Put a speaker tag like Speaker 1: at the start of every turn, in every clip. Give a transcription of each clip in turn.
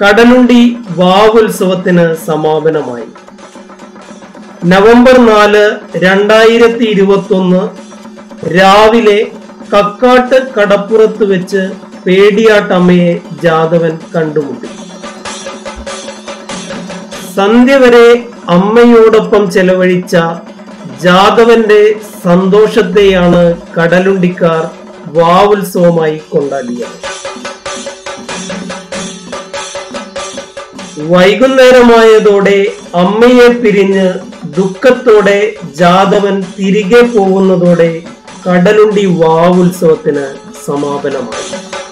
Speaker 1: Kadalundi വാവുത്സവത്തിന് സമാപനമായി November നാല് രണ്ടായിരത്തി ഇരുപത്തി ഒന്ന് രാവിലെ കക്കാട്ട് കടപ്പുറത്ത് വെച്ച് പേടിയാട്ടമ്മയെ ജാതവൻ കണ്ടുമുട്ടി സന്ധ്യ വരെ അമ്മയോടൊപ്പം ചെലവഴിച്ച ജാതവന്റെ സന്തോഷത്തെയാണ് കടലുണ്ടിക്കാർ വാവുത്സവമായി കൊണ്ടാടിയത് വൈകുന്നേരമായതോടെ അമ്മയെ പിരിഞ്ഞ് ദുഃഖത്തോടെ ജാതവൻ തിരികെ പോകുന്നതോടെ കടലുണ്ടി വാവുത്സവത്തിന് സമാപനമായി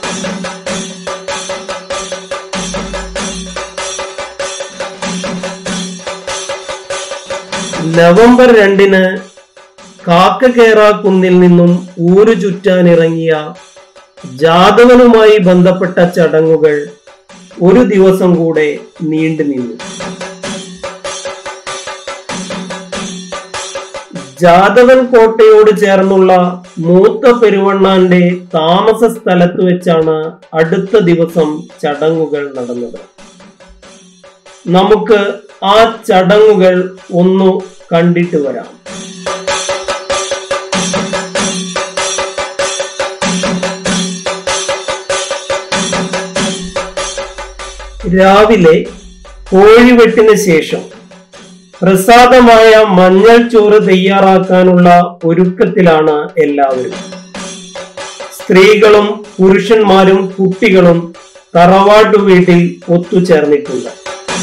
Speaker 1: നവംബർ രണ്ടിന് കാക്കകേറ കുന്നിൽ നിന്നും ഊരു ചുറ്റാനിറങ്ങിയ ജാതവനുമായി ബന്ധപ്പെട്ട ചടങ്ങുകൾ ഒരു ദിവസം കൂടെ നീണ്ടു നിന്നു ജാതവൻ കോട്ടയോട് ചേർന്നുള്ള മൂത്ത പെരുവണ്ണാന്റെ താമസ സ്ഥലത്ത് വെച്ചാണ് അടുത്ത ദിവസം ചടങ്ങുകൾ നടന്നത് നമുക്ക് ആ ചടങ്ങുകൾ ഒന്നു കണ്ടിട്ട് വരാം രാവിലെ കോഴിവെട്ടിന് ശേഷം പ്രസാദമായ മഞ്ഞൾ ചോറ് തയ്യാറാക്കാനുള്ള ഒരുക്കത്തിലാണ് എല്ലാവരും സ്ത്രീകളും പുരുഷന്മാരും കുട്ടികളും തറവാട്ടു വീട്ടിൽ ഒത്തുചേർന്നിട്ടുണ്ട്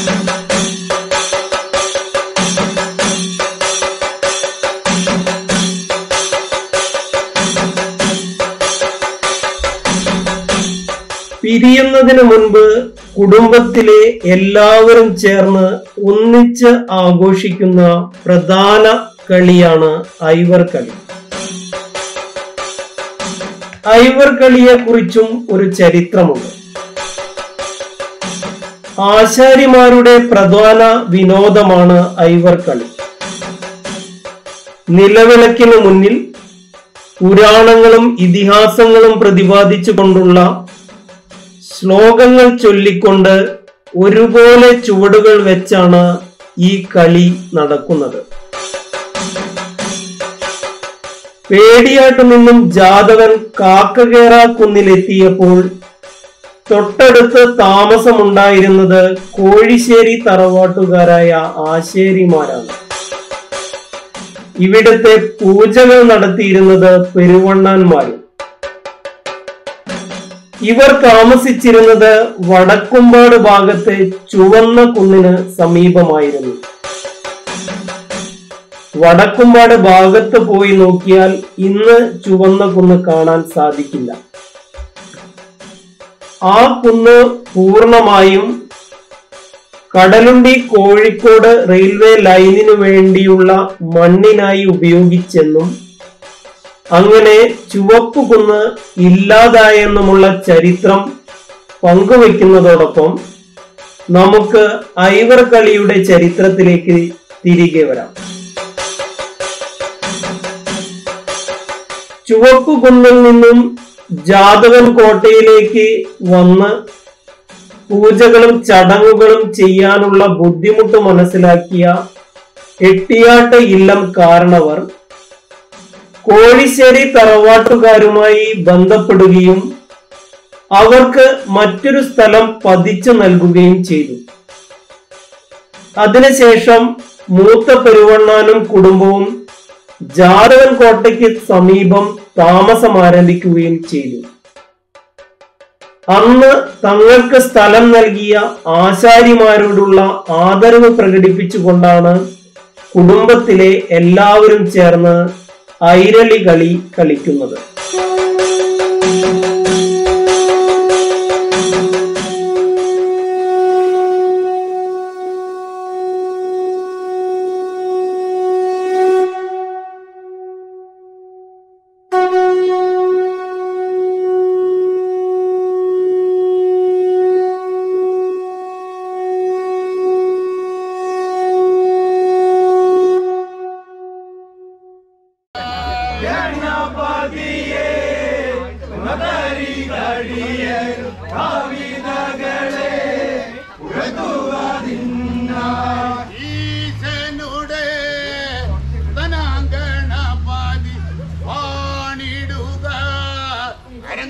Speaker 1: പിരിയുന്നതിന് മുൻപ് കുടുംബത്തിലെ എല്ലാവരും ചേർന്ന് ഒന്നിച്ച് ആഘോഷിക്കുന്ന പ്രധാന കളിയാണ് ഐവർ കളി ഐവർ കളിയെ കുറിച്ചും ഒരു ചരിത്രമുണ്ട് ആശാരിമാരുടെ പ്രധാന വിനോദമാണ് ഐവർ കളി നിലവിളക്കിന് മുന്നിൽ പുരാണങ്ങളും ഇതിഹാസങ്ങളും പ്രതിപാദിച്ചുകൊണ്ടുള്ള ശ്ലോകങ്ങൾ ചൊല്ലിക്കൊണ്ട് ഒരുപോലെ ചുവടുകൾ വെച്ചാണ് ഈ കളി നടക്കുന്നത് പേടിയാട്ടു നിന്നും ജാതവൻ കാക്കകേറ കുന്നിലെത്തിയപ്പോൾ തൊട്ടടുത്ത് താമസമുണ്ടായിരുന്നത് കോഴിശ്ശേരി തറവാട്ടുകാരായ ആശേരിമാരാണ് ഇവിടുത്തെ പൂജകൾ നടത്തിയിരുന്നത് പെരുവണ്ണാന്മാരും ഇവർ താമസിച്ചിരുന്നത് വടക്കുംപാട് ഭാഗത്തെ ചുവന്ന കുന്നിന് സമീപമായിരുന്നു വടക്കുംപാട് ഭാഗത്ത് പോയി നോക്കിയാൽ ഇന്ന് ചുവന്ന കുന്ന് കാണാൻ സാധിക്കില്ല ആ കുന്ന് പൂർണമായും കടലുണ്ടി കോഴിക്കോട് റെയിൽവേ ലൈനിനു വേണ്ടിയുള്ള മണ്ണിനായി ഉപയോഗിച്ചെന്നും അങ്ങനെ ചുവപ്പ് കുന്ന് ഇല്ലാതായെന്നുമുള്ള ചരിത്രം പങ്കുവെക്കുന്നതോടൊപ്പം നമുക്ക് ഐവർ കളിയുടെ ചരിത്രത്തിലേക്ക് തിരികെ വരാം ചുവപ്പ് കുന്നിൽ നിന്നും ജാതകൻ കോട്ടയിലേക്ക് വന്ന് പൂജകളും ചടങ്ങുകളും ചെയ്യാനുള്ള ബുദ്ധിമുട്ട് മനസ്സിലാക്കിയ എട്ടിയാട്ട് ഇല്ലം കാരണവർ കോഴിശ്ശേരി തറവാട്ടുകാരുമായി ബന്ധപ്പെടുകയും അവർക്ക് മറ്റൊരു സ്ഥലം പതിച്ചു നൽകുകയും ചെയ്തു അതിനുശേഷം മൂത്ത പെരുവണ്ണാനും കുടുംബവും ജാതകൻ കോട്ടയ്ക്ക് സമീപം താമസം ആരംഭിക്കുകയും ചെയ്തു അന്ന് തങ്ങൾക്ക് സ്ഥലം നൽകിയ ആശാരിമാരോടുള്ള ആദരവ് പ്രകടിപ്പിച്ചുകൊണ്ടാണ് കുടുംബത്തിലെ എല്ലാവരും ചേർന്ന് ഐരളി കളി കളിക്കുന്നത്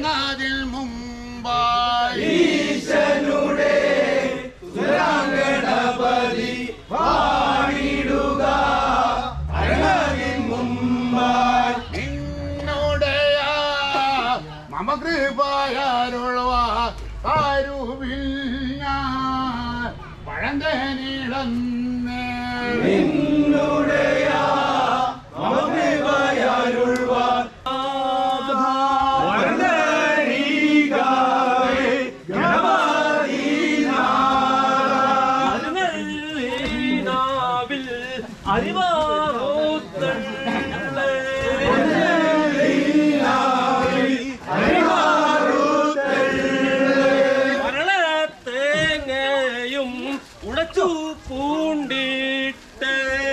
Speaker 2: അരണതിൽ മുമ്പായി നിന്നുടയ മമ കൃപയാരുളവാ ആരുവിൽ ഞാൻ പഴന്തനിളന്നേ
Speaker 3: അരുണീനാവിൽ അറിവാറോത്തള്ളേ തേങ്ങയും ഉടച്ചു പൂണ്ടിട്ട്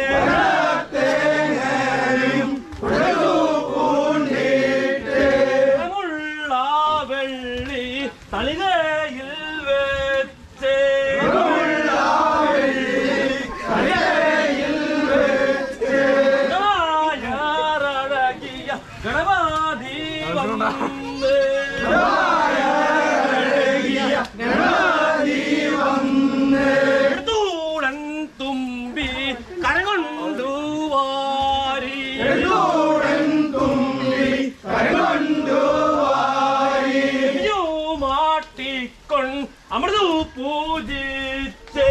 Speaker 3: മുള്ള വെള്ളി തളികയിൽ വെച്ച് നായറഴകിയ ഗണപതി വന്ന് എടുത്തൂടൻ തുമ്പി കരകൊണ്ടു വാരി എയ്യോ മാട്ടിക്കൊൺ അമൃതു പൂജിച്ചേ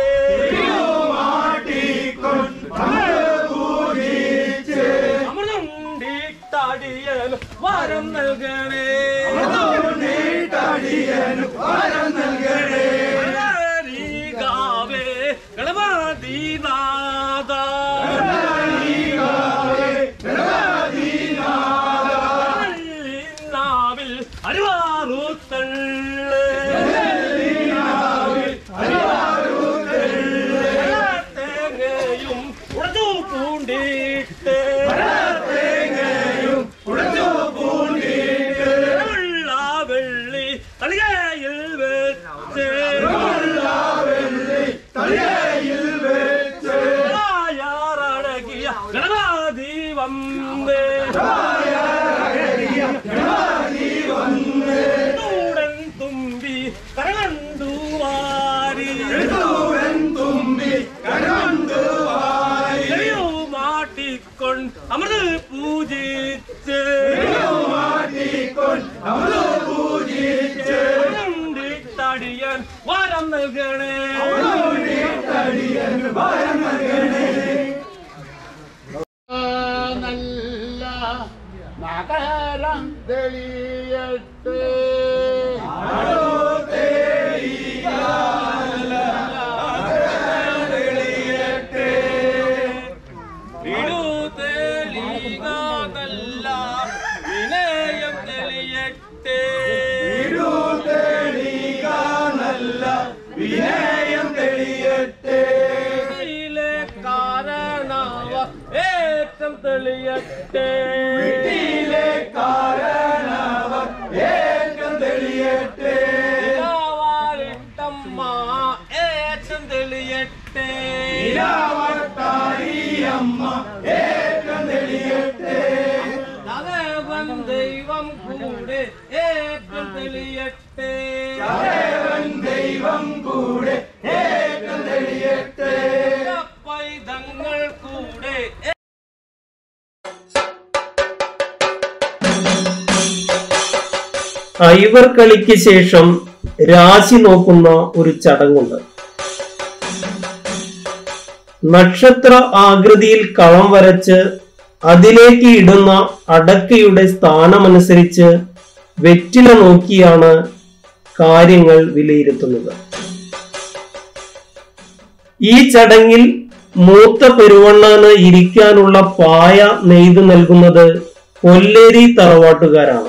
Speaker 3: അമൃതുണ്ടിട്ടടിയൻ വരം നൽകണേ ഗാവേ ഗണപതി നാഥ നാവിൽ അരുവാറൂത്തള്ളേ തേങ്ങയും ഉടച്ചു പൂണ്ടിട്ട് ഉള്ള വെള്ളി തളികയിൽ വെച്ച് ായറടകിയ ഗണപതി വന്നേ തൂടൻ തുമ്പി കരകണ്ടു വാരി എളിയോ മാട്ടിക്കൊൺ അമൃത് പൂജിച്ച് തടിയൻ വരം നൽകണേ
Speaker 2: നല്ല നഗരം തെളിയട്ടെ
Speaker 3: വീടു തെളിയുക നല്ല വിനയം തെളിയട്ടെ വീട്ടിലെ കാരണവ ഏറ്റം തെളിയട്ടെ ഇടാവാലിട്ടമ്മ ഏറ്റം തെളിയട്ടെ ദൈവം ദൈവം കൂടെ ഏറ്റം തെളിയട്ടെ പൈതങ്ങൾ കൂടെ
Speaker 1: ഐവർ കളിക്ക് ശേഷം രാശി നോക്കുന്ന ഒരു ചടങ്ങുണ്ട് നക്ഷത്ര ആകൃതിയിൽ കളം വരച്ച് അതിലേക്ക് ഇടുന്ന അടക്കയുടെ സ്ഥാനമനുസരിച്ച് വെറ്റില നോക്കിയാണ് കാര്യങ്ങൾ വിലയിരുത്തുന്നത് ഈ ചടങ്ങിൽ മൂത്ത പെരുവണ്ണാന് ഇരിക്കാനുള്ള പായ നെയ്തു നൽകുന്നത് കൊല്ലേരി തറവാട്ടുകാരാണ്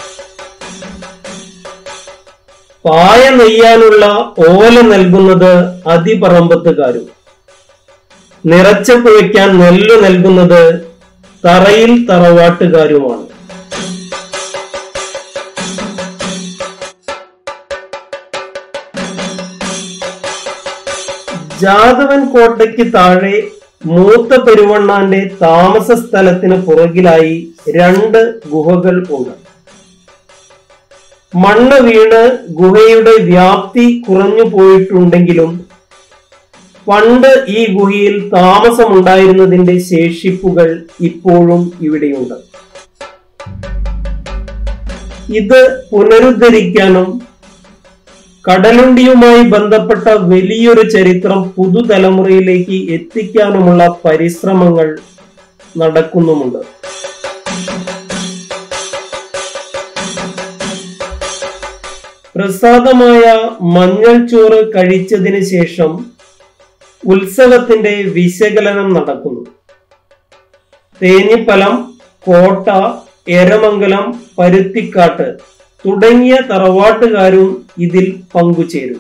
Speaker 1: പായ നെയ്യാനുള്ള ഓല നൽകുന്നത് അതിപറമ്പത്തുകാരും നിറച്ചപ്പ് വയ്ക്കാൻ നെല്ല് നൽകുന്നത് തറയിൽ തറവാട്ടുകാരുമാണ് ജാതവൻ കോട്ടയ്ക്ക് താഴെ മൂത്ത പെരുവണ്ണാന്റെ താമസ സ്ഥലത്തിന് പുറകിലായി രണ്ട് ഗുഹകൾ ഉണ്ട് മണ്ണ് വീണ് ഗുഹയുടെ വ്യാപ്തി കുറഞ്ഞു പോയിട്ടുണ്ടെങ്കിലും പണ്ട് ഈ ഗുഹയിൽ താമസമുണ്ടായിരുന്നതിന്റെ ശേഷിപ്പുകൾ ഇപ്പോഴും ഇവിടെയുണ്ട് ഇത് പുനരുദ്ധരിക്കാനും കടലുണ്ടിയുമായി ബന്ധപ്പെട്ട വലിയൊരു ചരിത്രം പുതുതലമുറയിലേക്ക് എത്തിക്കാനുമുള്ള പരിശ്രമങ്ങൾ നടക്കുന്നുമുണ്ട് പ്രസാദമായ മഞ്ഞൾ ചോറ് കഴിച്ചതിന് ശേഷം ഉത്സവത്തിന്റെ വിശകലനം നടക്കുന്നു തേഞ്ഞിപ്പലം കോട്ട എരമംഗലം പരുത്തിക്കാട്ട് തുടങ്ങിയ തറവാട്ടുകാരും ഇതിൽ പങ്കുചേരും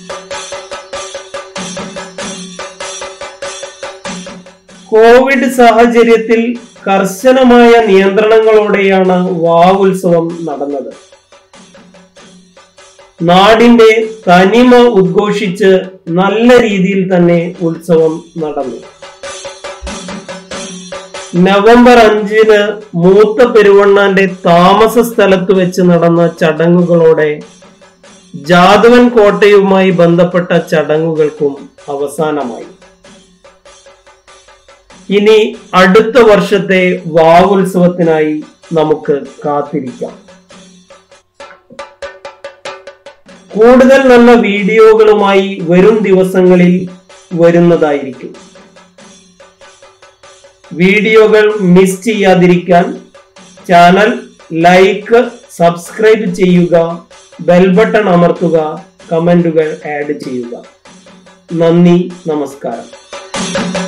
Speaker 1: കോവിഡ് സാഹചര്യത്തിൽ കർശനമായ നിയന്ത്രണങ്ങളോടെയാണ് വാവുത്സവം നടന്നത് നാടിന്റെ തനിമ ഉദ്ഘോഷിച്ച് നല്ല രീതിയിൽ തന്നെ ഉത്സവം നടന്നു നവംബർ അഞ്ചിന് മൂത്ത പെരുവണ്ണാന്റെ താമസ സ്ഥലത്ത് വെച്ച് നടന്ന ചടങ്ങുകളോടെ ജാതവൻ കോട്ടയുമായി ബന്ധപ്പെട്ട ചടങ്ങുകൾക്കും അവസാനമായി ഇനി അടുത്ത വർഷത്തെ വാവുത്സവത്തിനായി നമുക്ക് കാത്തിരിക്കാം കൂടുതൽ നല്ല വീഡിയോകളുമായി വരും ദിവസങ്ങളിൽ വരുന്നതായിരിക്കും വീഡിയോകൾ മിസ് ചെയ്യാതിരിക്കാൻ ചാനൽ ലൈക്ക് സബ്സ്ക്രൈബ് ചെയ്യുക ബെൽ ബട്ടൺ അമർത്തുക കമന്റുകൾ ആഡ് ചെയ്യുക നന്ദി നമസ്കാരം